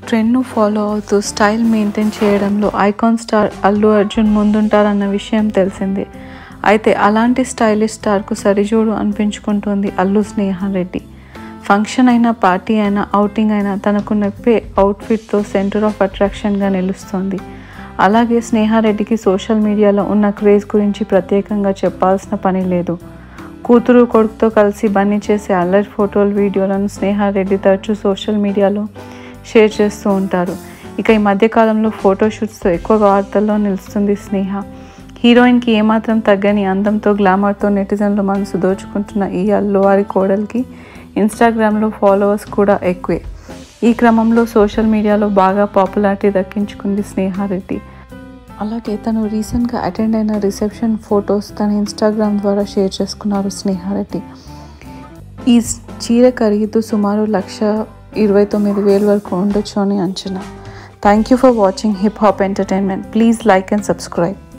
ట్రెండ్ను follow అవుతూ style maintain చేయడంలో icon star Allu Arjun ముందుంటారన్న విషయం తెలిసిందే అయితే అలాంటి స్టైలిష్ స్టార్కు సరిజోడు అనిపించుకుంటుంది అల్లు స్నేహారెడ్డి ఫంక్షన్ అయినా పార్టీ అయినా అవుటింగ్ అయినా తనకు నప్పే అవుట్ఫిట్తో సెంటర్ ఆఫ్ అట్రాక్షన్గా నిలుస్తోంది అలాగే స్నేహారెడ్డికి సోషల్ మీడియాలో ఉన్న క్రేజ్ గురించి ప్రత్యేకంగా చెప్పాల్సిన పని లేదు కూతురు కొడుకుతో కలిసి బన్నీ చేసే అల్లరి ఫోటోలు వీడియోలను స్నేహారెడ్డి తరచూ సోషల్ మీడియాలో షేర్ చేస్తూ ఉంటారు ఇక ఈ మధ్యకాలంలో ఫోటోషూట్స్తో ఎక్కువ వార్తల్లో నిలుస్తుంది స్నేహ హీరోయిన్కి ఏమాత్రం తగ్గని అందంతో గ్లామర్తో నెటిజన్లు మనసు దోచుకుంటున్న ఈ అల్లువారి కోడలికి ఇన్స్టాగ్రామ్లో ఫాలోవర్స్ కూడా ఎక్కువే ఈ క్రమంలో సోషల్ మీడియాలో బాగా పాపులారిటీ దక్కించుకుంది స్నేహారెడ్డి అలాగే తను రీసెంట్గా అటెండ్ అయిన రిసెప్షన్ ఫొటోస్ తన ఇన్స్టాగ్రామ్ ద్వారా షేర్ చేసుకున్నారు స్నేహారెడ్డి ఈ చీర ఖరీదు సుమారు లక్ష ఇరవై తొమ్మిది వేల వరకు ఉండొచ్చు అని అంచనా thank you for watching hip hop entertainment please like and subscribe